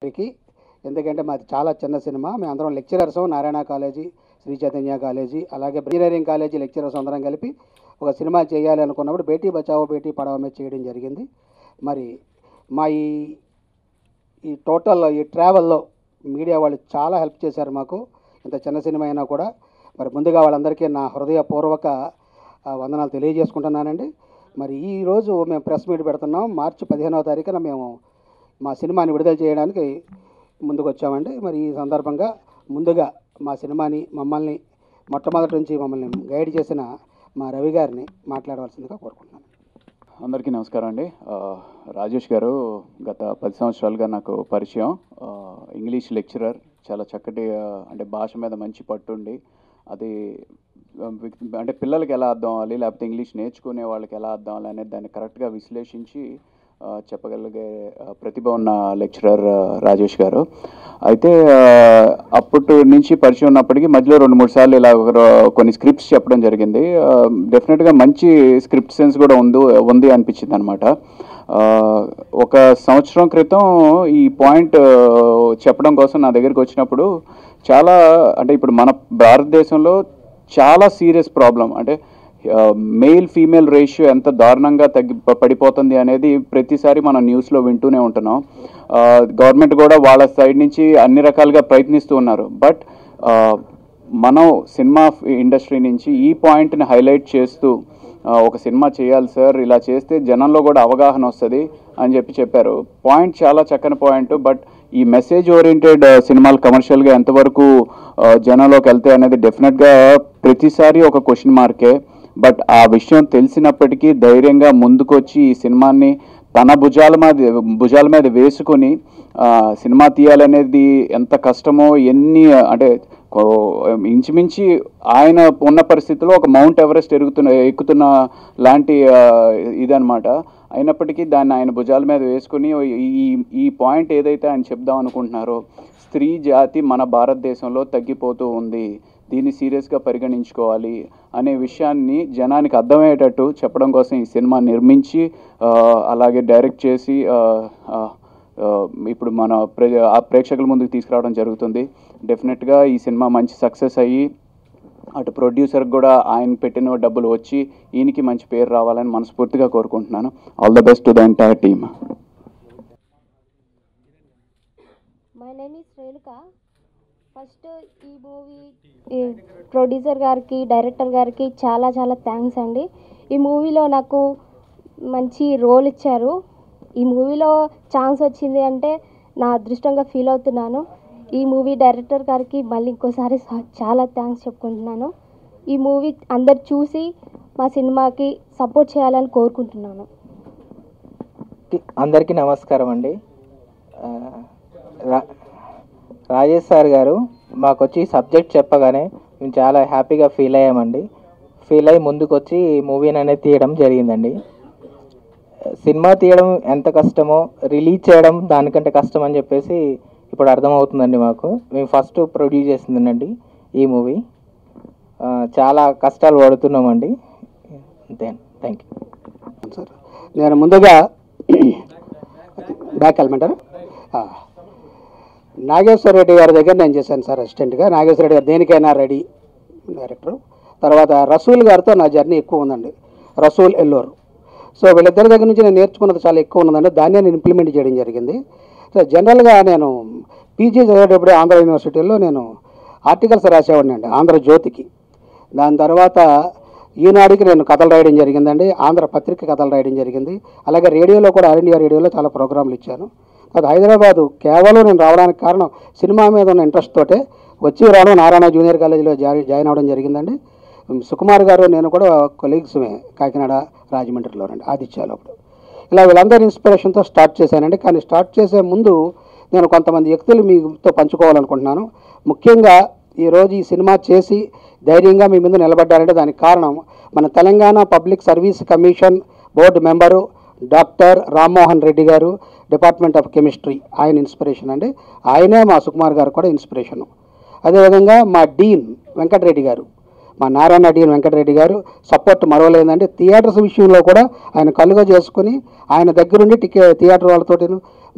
గారికి ఎందుకంటే మాది చాలా చిన్న సినిమా మేము అందరం lecturers Narayana college Sri Chaitanya college అలాగే ఇంజనీరింగ్ కాలేజీ లెక్చరర్స్ అందరం కలిపి ఒక సినిమా చేయాలి అనుకున్నప్పుడు బేటీ బచావో బేటీ పడావో మీద చేయడం జరిగింది మరి మా ఈ ఈ టోటల్ ఈ ట్రావెల్లో మీడియా వాళ్ళు చాలా హెల్ప్ చేశారు మాకు ఇంత చిన్న సినిమా అయినా కూడా మరి ముందుగా వాళ్ళందరికీ నా హృదయపూర్వక ఆ, వందనాలు తెలియజేసుకుంటున్నానండి మరి ఈ రోజు మేము ప్రెస్ మీట్ పెడుతున్నాం మార్చి పదిహేనవ తారీఖున మేము మా సినిమాని విడుదల చేయడానికి ముందుకు వచ్చామండి మరి ఈ సందర్భంగా ముందుగా మా సినిమాని మమ్మల్ని మొట్టమొదటి నుంచి మమ్మల్ని గైడ్ చేసిన మా రవి గారిని మాట్లాడవలసిందిగా కోరుకుంటున్నాను అందరికీ నమస్కారం అండి ఆ, రాజేష్ గారు గత పది సంవత్సరాలుగా నాకు పరిచయం ఆ, ఇంగ్లీష్ లెక్చరర్ చాలా చక్కటి ఆ, అంటే భాష మీద మంచి పట్టుండి అది ఆ, విక్- అంటే పిల్లలకి ఎలా అర్థం అవ్వాలి లేకపోతే ఇంగ్లీష్ నేర్చుకునే వాళ్ళకి ఎలా అర్థం అవ్వాలి అనేది దాన్ని కరెక్ట్గా విశ్లేషించి ఆ, చెప్పగలిగే ఆ, ప్రతిభ ఉన్న లెక్చరర్ ఆ, రాజేష్ గారు అయితే ఆ, అప్పటి నుంచి పరిచయం ఉన్నప్పటికీ మధ్యలో రెండు మూడు సార్లు ఇలా ఒక- కొన్ని స్క్రిప్ట్స్ చెప్పడం జరిగింది ఆ, డెఫినెట్గా మంచి స్క్రిప్ట్ సెన్స్ కూడా ఉంది ఉంది అనిపించింది అనమాట ఒక సంవత్సరం క్రితం ఈ పాయింట్ ఆ, చెప్పడం కోసం నా దగ్గరికి వచ్చినప్పుడు చాలా అంటే ఇప్పుడు మన భారతదేశంలో చాలా సీరియస్ ప్రాబ్లం అంటే మెయిల్ ఫీమేల్ రేషియో ఎంత దారుణంగా తగ్గి ప- పడిపోతుంది అనేది ప్రతిసారి మనం న్యూస్లో వింటూనే ఉంటున్నాం గవర్నమెంట్ కూడా వాళ్ళ సైడ్ నుంచి అన్ని రకాలుగా ప్రయత్నిస్తూ ఉన్నారు బట్ మనం సినిమా ఇండస్ట్రీ నుంచి ఈ పాయింట్ని హైలైట్ చేస్తూ ఆ, ఒక సినిమా చేయాలి సార్ ఇలా చేస్తే జనంలో కూడా అవగాహన వస్తుంది అని చెప్పి చెప్పారు పాయింట్ చాలా చక్కని పాయింట్ బట్ ఈ మెసేజ్ ఓరియంటెడ్ సినిమాలు కమర్షియల్గా ఎంతవరకు ఆ, జనంలోకి వెళ్తాయి అనేది డెఫినెట్గా ప్రతిసారి ఒక క్వశ్చన్ మార్కే బట్ ఆ విషయం తెలిసినప్పటికీ ధైర్యంగా ముందుకొచ్చి ఈ సినిమాని తన భుజాల మీద భుజాల మీద వేసుకొని ఆ, సినిమా తీయాలనేది ఎంత కష్టమో ఎన్ని అంటే కో- ఇంచుమించి ఆయన ఉన్న పరిస్థితిలో ఒక మౌంట్ ఎవరెస్ట్ ఎరుగుతున్న ఎక్కుతున్న లాంటి ఆ, ఇదనమాట అయినప్పటికీ దాన్ని ఆయన భుజాల మీద వేసుకుని ఈ ఈ పాయింట్ ఏదైతే ఆయన చెప్దాం అనుకుంటున్నారో స్త్రీ జాతి మన భారతదేశంలో తగ్గిపోతూ ఉంది దీన్ని సీరియస్గా పరిగణించుకోవాలి అనే విషయాన్ని జనానికి అర్థమయ్యేటట్టు చెప్పడం కోసం ఈ సినిమా నిర్మించి ఆ, అలాగే డైరెక్ట్ చేసి ఆ, ఆ, ఆ, ఇప్పుడు మన ప్రే ఆ ప్రేక్షకుల ముందుకు తీసుకురావడం జరుగుతుంది డెఫినెట్గా ఈ సినిమా మంచి సక్సెస్ అయ్యి అటు ప్రొడ్యూసర్కి కూడా ఆయన పెట్టిన డబ్బులు వచ్చి ఈయనకి మంచి పేరు రావాలని మనస్ఫూర్తిగా కోరుకుంటున్నాను all the best to the entire team my name is Renuka first ఈ మూవీ ఈ ప్రొడ్యూసర్ గారికి డైరెక్టర్ గారికి చాలా చాలా థ్యాంక్స్ అండి ఈ మూవీలో నాకు మంచి రోల్ ఇచ్చారు ఈ మూవీలో ఛాన్స్ వచ్చింది అంటే నా అదృష్టంగా ఫీల్ అవుతున్నాను ఈ మూవీ డైరెక్టర్ గారికి మళ్ళీ ఇంకోసారి సా- చాలా థ్యాంక్స్ చెప్పుకుంటున్నాను ఈ మూవీ అందరు చూసి మా సినిమాకి సపోర్ట్ చేయాలని కోరుకుంటున్నాను కి- అందరికీ నమస్కారం అండి ఆ, రా రాజేష్ సార్ గారు మాకు వచ్చి సబ్జెక్ట్ చెప్పగానే మేము చాలా హ్యాపీగా ఫీల్ అయ్యామండి ఫీల్ అయ్యి ముందుకు వచ్చి ఈ మూవీని అనేది తీయడం జరిగిందండి సినిమా తీయడం ఎంత కష్టమో రిలీజ్ చేయడం దానికంటే కష్టం అని చెప్పేసి ఇప్పుడు అర్థమవుతుందండి మాకు మేము ఫస్ట్ ప్రొడ్యూస్ చేసిందండి ఈ మూవీ చాలా కష్టాలు పడుతున్నామండి అంతే థ్యాంక్ యూ సార్ నేను ముందుగా బ్యాక్ వెళ్ళమంటారు ఆ. నాగేశ్వర రెడ్డి గారి దగ్గర నేను చేశాను సార్ అసిస్టెంట్గా నాగేశ్వర రెడ్డి గారు దేనికైనా రెడీ డైరెక్టర్ తర్వాత రసూల్ గారితో నా జర్నీ ఎక్కువ ఉందండి రసూల్ ఎల్లూరు సో వీళ్ళిద్దరి దగ్గర నుంచి నేను నేర్చుకున్నది చాలా ఎక్కువ ఉన్నదండి దాన్నే నేను ఇంప్లిమెంట్ చేయడం జరిగింది సో జనరల్గా నేను పీజీ చదివేటప్పుడు ఆంధ్ర యూనివర్సిటీలో నేను ఆర్టికల్స్ రాసేవాడిని అండి ఆంధ్రజ్యోతికి దాని తర్వాత ఈనాడుకి నేను కథలు రాయడం జరిగిందండి ఆంధ్ర పత్రిక కథలు రాయడం జరిగింది అలాగే రేడియోలో కూడా ఆల్ ఇండియా రేడియోలో చాలా ప్రోగ్రాంలు ఇచ్చాను అది హైదరాబాదు కేవలం నేను రావడానికి కారణం సినిమా మీద ఉన్న ఇంట్రెస్ట్ తోటే వచ్చి రావడం నారాయణ జూనియర్ కాలేజీలో జాయి జాయిన్ అవ్వడం జరిగిందండి సుకుమార్ గారు నేను కూడా కొలీగ్స్మే కాకినాడ రాజమండ్రిలోనండి ఆదిత్యాలో అప్పుడు ఇలా వీళ్ళందరి ఇన్స్పిరేషన్తో స్టార్ట్ చేశానండి కానీ స్టార్ట్ చేసే ముందు నేను కొంతమంది వ్యక్తులు మీతో పంచుకోవాలనుకుంటున్నాను ముఖ్యంగా ఈరోజు ఈ సినిమా చేసి ధైర్యంగా మీ ముందు నిలబడ్డారంటే దానికి కారణం మన Telangana public service commission board member doctor Rammohan Reddy garu department of chemistry ఆయన ఇన్స్పిరేషన్ అండి ఆయనే మా సుకుమార్ గారు కూడా ఇన్స్పిరేషను అదేవిధంగా మా డీన్ వెంకటరెడ్డి గారు మా నారాయణ డీన్ వెంకటరెడ్డి గారు సపోర్ట్ మరవలేదండి థియేటర్స్ విషయంలో కూడా ఆయన కలుగా చేసుకుని ఆయన దగ్గరుండి టికెట్ థియేటర్ వాళ్ళతోటి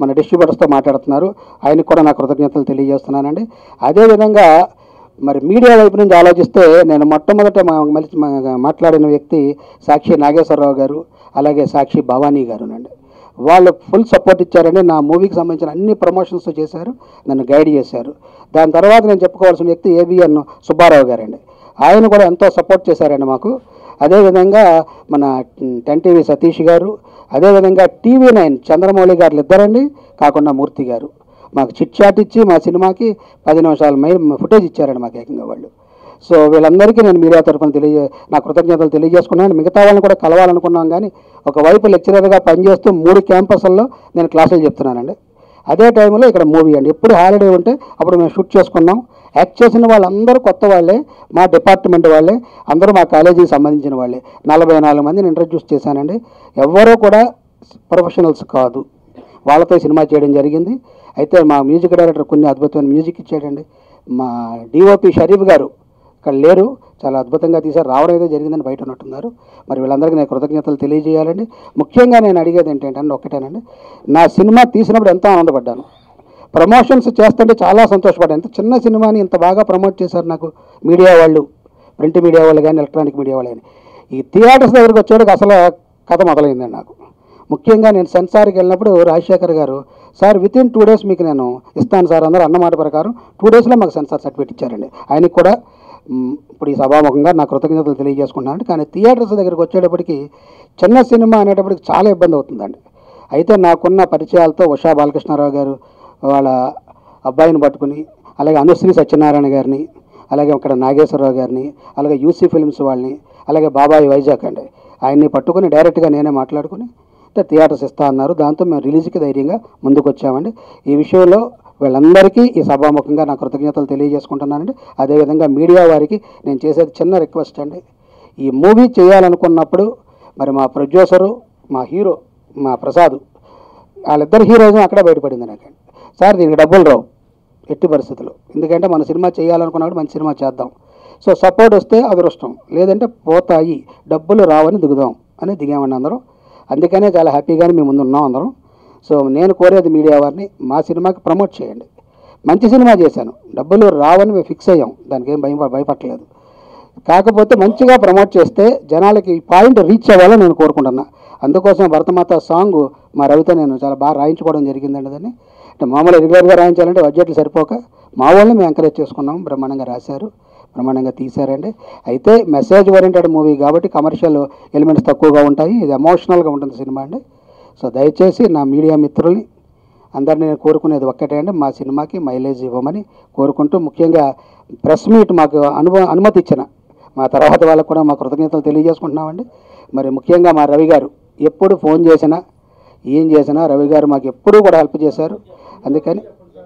మన డిస్ట్రిబ్యూటర్స్తో మాట్లాడుతున్నారు ఆయనకు కూడా నా కృతజ్ఞతలు తెలియజేస్తున్నానండి అదేవిధంగా మరి మీడియా వైపు నుంచి ఆలోచిస్తే నేను మొట్టమొదట మా మలిచి మా- మాట్లాడిన వ్యక్తి సాక్షి నాగేశ్వరరావు గారు అలాగే సాక్షి భవానీ గారునండి వాళ్ళు ఫుల్ సపోర్ట్ ఇచ్చారండి నా మూవీకి సంబంధించిన అన్ని ప్రమోషన్స్ చేశారు నన్ను గైడ్ చేశారు దాని తర్వాత నేను చెప్పుకోవాల్సిన వ్యక్తి ఏబిఎన్ సుబ్బారావు గారండి ఆయన కూడా ఎంతో సపోర్ట్ చేశారండి మాకు అదేవిధంగా మన టెన్ టీవీ సతీష్ గారు అదేవిధంగా టీవీ నైన్ చంద్రమౌళి గారు ఇద్దరండి కాకుండా మూర్తి గారు మాకు చిట్ చాట్ ఇచ్చి మా సినిమాకి పది నిమిషాల మై ఫుటేజ్ ఇచ్చారండి మాకు ఏకంగా వాళ్ళు సో వీళ్ళందరికీ నేను మీడియా తరఫున తెలియజే నా కృతజ్ఞతలు తెలియజేసుకున్నాను మిగతా వాళ్ళని కూడా కలవాలనుకున్నాం కానీ ఒకవైపు లెక్చరర్గా పనిచేస్తూ మూడు క్యాంపస్ల్లో నేను క్లాసులు చెప్తున్నానండి అదే టైంలో ఇక్కడ మూవీ అండి ఎప్పుడు హాలిడే ఉంటే అప్పుడు మేము షూట్ చేసుకున్నాం యాక్ట్ చేసిన వాళ్ళందరూ కొత్త వాళ్ళే మా డిపార్ట్మెంట్ వాళ్ళే అందరూ మా కాలేజీకి సంబంధించిన వాళ్ళే నలభై నాలుగు మందిని ఇంట్రడ్యూస్ చేశానండి ఎవరూ కూడా ప్రొఫెషనల్స్ కాదు వాళ్ళతో సినిమా చేయడం జరిగింది అయితే మా మ్యూజిక్ డైరెక్టర్ కొన్ని అద్భుతమైన మ్యూజిక్ ఇచ్చాడండి మా డిఓపి షరీఫ్ గారు ఇక్కడ లేరు చాలా అద్భుతంగా తీశారు రావడం అయితే జరిగిందని బయట ఉన్నట్టున్నారు మరి వీళ్ళందరికీ నేను కృతజ్ఞతలు తెలియజేయాలండి ముఖ్యంగా నేను అడిగేది ఏంటంటే ఒకటేనండి నా సినిమా తీసినప్పుడు ఎంతో ఆనందపడ్డాను ప్రమోషన్స్ చేస్తుంటే చాలా సంతోషపడ్డాను ఇంత చిన్న సినిమాని ఇంత బాగా ప్రమోట్ చేశారు నాకు మీడియా వాళ్ళు ప్రింట్ మీడియా వాళ్ళు కానీ ఎలక్ట్రానిక్ మీడియా వాళ్ళు కానీ ఈ థియేటర్స్ దగ్గరికి వచ్చేటికి అసలు కథ మొదలైందండి నాకు ముఖ్యంగా నేను సెన్సార్కి వెళ్ళినప్పుడు Rajasekhar garu sir with in two days మీకు నేను ఇస్తాను సార్ అందరూ అన్నమాట ప్రకారం టూ డేస్లో మాకు సెన్సార్ సర్టిఫికేట్ ఇచ్చారండి ఆయనకి కూడా మ్, ఇప్పుడు ఈ సభాముఖంగా నా కృతజ్ఞతలు తెలియజేసుకుంటున్నాను కానీ థియేటర్స్ దగ్గరికి వచ్చేటప్పటికి చిన్న సినిమా అనేటప్పటికి చాలా ఇబ్బంది అవుతుందండి అయితే నాకున్న పరిచయాలతో ఉషా బాలకృష్ణారావు గారు వాళ్ళ అబ్బాయిని పట్టుకుని అలాగే అనుశ్రీ సత్యనారాయణ గారిని అలాగే అక్కడ నాగేశ్వరరావు గారిని అలాగే యూసీ ఫిల్మ్స్ వాళ్ళని అలాగే బాబాయ్ వైజాగ్ అండి ఆయన్ని పట్టుకుని డైరెక్ట్గా నేనే మాట్లాడుకుని అంటే థియేటర్స్ ఇస్తా అన్నారు దాంతో మేము రిలీజ్కి ధైర్యంగా ముందుకు వచ్చామండి ఈ విషయంలో వీళ్ళందరికీ ఈ సభాముఖంగా నా కృతజ్ఞతలు తెలియజేసుకుంటున్నానండి అదేవిధంగా మీడియా వారికి నేను చేసేది చిన్న రిక్వెస్ట్ అండి ఈ మూవీ చేయాలనుకున్నప్పుడు మరి మా ప్రొడ్యూసరు మా హీరో మా ప్రసాద్ వాళ్ళిద్దరు హీరోయిజం అక్కడే బయటపడింది నాకు సార్ దీనికి డబ్బులు రావు ఎట్టి పరిస్థితులు ఎందుకంటే మన సినిమా చేయాలనుకున్నప్పుడు మంచి సినిమా చేద్దాం సో సపోర్ట్ వస్తే అదృష్టం లేదంటే పోతాయి డబ్బులు రావని దిగుదాం అని దిగామండి అందరం అందుకనే చాలా హ్యాపీగానే మేము ముందు ఉన్నాం అందరం సో నేను కోరేది మీడియా వారిని మా సినిమాకి ప్రమోట్ చేయండి మంచి సినిమా చేశాను డబ్బులు రావని మేము ఫిక్స్ అయ్యాం దానికి ఏం భయం భయపడలేదు కాకపోతే మంచిగా ప్రమోట్ చేస్తే జనాలకి ఈ పాయింట్ రీచ్ అవ్వాలని నేను కోరుకుంటున్నా అందుకోసం భరతమాత సాంగ్ మా రవితో నేను చాలా బాగా రాయించుకోవడం జరిగిందండి దాన్ని అంటే మామూలు రెగ్యులర్గా రాయించాలంటే బడ్జెట్లు సరిపోక మా వాళ్ళని మేము ఎంకరేజ్ చేసుకున్నాం బ్రహ్మాండంగా రాశారు బ్రహ్మాండంగా తీశారండి అయితే మెసేజ్ ఓరియంటెడ్ మూవీ కాబట్టి కమర్షియల్ ఎలిమెంట్స్ తక్కువగా ఉంటాయి ఇది ఎమోషనల్గా ఉంటుంది సినిమా అండి సో దయచేసి నా మీడియా మిత్రుల్ని అందరినీ నేను కోరుకునేది ఒక్కటే అండి మా సినిమాకి మైలేజ్ ఇవ్వమని కోరుకుంటూ ముఖ్యంగా ప్రెస్ మీట్ మాకు అనుభవ అనుమతి ఇచ్చిన మా తర్వాత వాళ్ళకు కూడా మా కృతజ్ఞతలు తెలియజేసుకుంటున్నామండి మరి ముఖ్యంగా మా రవి గారు ఎప్పుడు ఫోన్ చేసినా ఏం చేసినా రవి గారు మాకు ఎప్పుడూ కూడా హెల్ప్ చేశారు అందుకని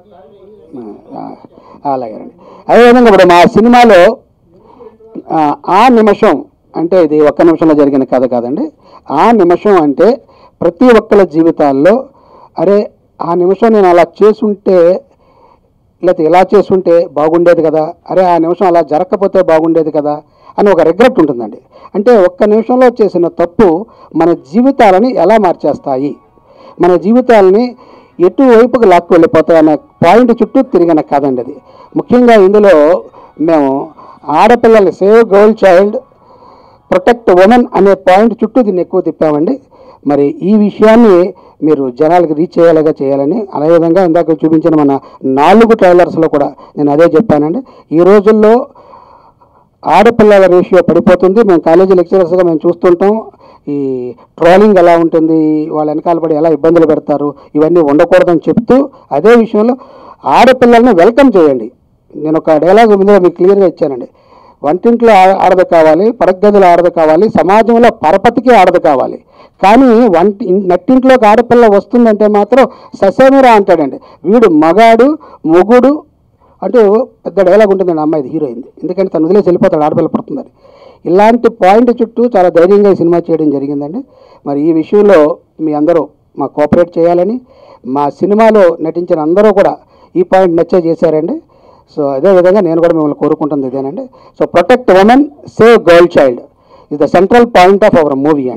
ఆ, అలాగేనండి అదేవిధంగా ఇప్పుడు మా సినిమాలో ఆ, ఆ నిమిషం అంటే ఇది ఒక్క నిమిషంలో జరిగిన కథ కాదండి ఆ నిమిషం అంటే ప్రతి ఒక్కరి జీవితాల్లో అరే ఆ నిమిషం నేను అలా చేసుంటే లేకపోతే ఇలా చేసుంటే బాగుండేది కదా అరే ఆ నిమిషం అలా జరగకపోతే బాగుండేది కదా అని ఒక రిగ్రెట్ ఉంటుందండి అంటే ఒక్క నిమిషంలో చేసిన తప్పు మన జీవితాలని ఎలా మార్చేస్తాయి మన జీవితాలని ఎటువైపుకు లాక్కు వెళ్ళిపోతాయి అనే పాయింట్ చుట్టూ తిరిగిన కథ అండి అది ముఖ్యంగా ఇందులో మేము ఆడపిల్లల్ని save girl child protect women అనే పాయింట్ చుట్టూ దీన్ని ఎక్కువ తిప్పామండి మరి ఈ విషయాన్ని మీరు జనాలకు రీచ్ అయ్యేలాగా చేయాలని అదేవిధంగా ఇందాక చూపించిన మన నాలుగు ట్రైలర్స్లో కూడా నేను అదే చెప్పానండి ఈ రోజుల్లో ఆడపిల్లల రేషియో పడిపోతుంది మేము కాలేజీ లెక్చరర్స్గా మేము చూస్తుంటాం ఈ ట్రోలింగ్ ఎలా ఉంటుంది వాళ్ళ వెనకాల పడి ఎలా ఇబ్బందులు పెడతారు ఇవన్నీ ఉండకూడదని చెప్తూ అదే విషయంలో ఆడపిల్లల్ని వెల్కమ్ చేయండి నేను ఒక డైలాగ్ ఇందులో మీకు క్లియర్గా ఇచ్చానండి వంటింట్లో ఆ- ఆడద కావాలి పడగదిలో ఆడద కావాలి సమాజంలో పరపతికి ఆడద కావాలి కానీ వంటి నట్టింట్లోకి ఆడపిల్ల వస్తుందంటే మాత్రం ససేమిరా అంటాడండి వీడు మగాడు మొగుడు అంటూ పెద్ద డైలాగ్ ఉంటుందండి అమ్మాయిది హీరోయిన్ ఎందుకంటే తను వదిలేసి వెళ్ళిపోతాడు ఆడపిల్ల పడుతుందని ఇలాంటి పాయింట్ చుట్టూ చాలా ధైర్యంగా ఈ సినిమా చేయడం జరిగిందండి మరి ఈ విషయంలో మీ అందరూ మా కోఆపరేట్ చేయాలని మా సినిమాలో నటించిన అందరూ కూడా ఈ పాయింట్ నచ్చే చేశారండి సో అదేవిధంగా నేను కూడా మిమ్మల్ని కోరుకుంటుంది ఇదేనండి so protect women save girl child ఇది the central point of our movie అండి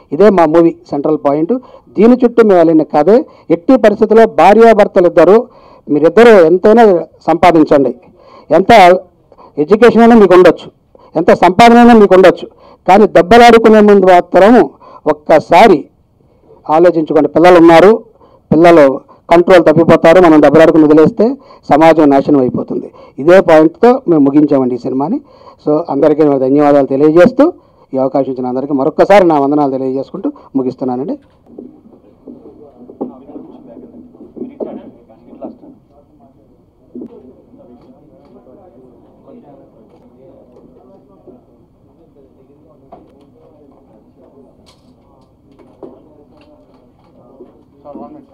ఇదే మా మూవీ సెంట్రల్ పాయింట్ దీని చుట్టూ మేము వెళ్ళిన కథే ఎట్టి పరిస్థితుల్లో భార్యాభర్తలు ఇద్దరు మీరిద్దరూ ఎంతైనా సంపాదించండి ఎంత ఎడ్యుకేషన్ అయినా మీకు ఉండొచ్చు ఎంత సంపాదన అయినా మీకు ఉండొచ్చు కానీ దెబ్బలాడుకునే ముందు మాత్రం ఒక్కసారి ఆలోచించుకోండి పిల్లలు ఉన్నారు పిల్లలు కంట్రోల్ తప్పిపోతారు మనం దెబ్బలాడుకుని వదిలేస్తే సమాజం నాశనం అయిపోతుంది ఇదే పాయింట్తో మేము ముగించామండి ఈ సినిమాని సో అందరికీ నా ధన్యవాదాలు తెలియజేస్తూ ఈ అవకాశం ఇచ్చిన అందరికీ మరొక్కసారి నా వందనాలు తెలియజేసుకుంటూ ముగిస్తున్నానండి సార్ వన్ మినిట్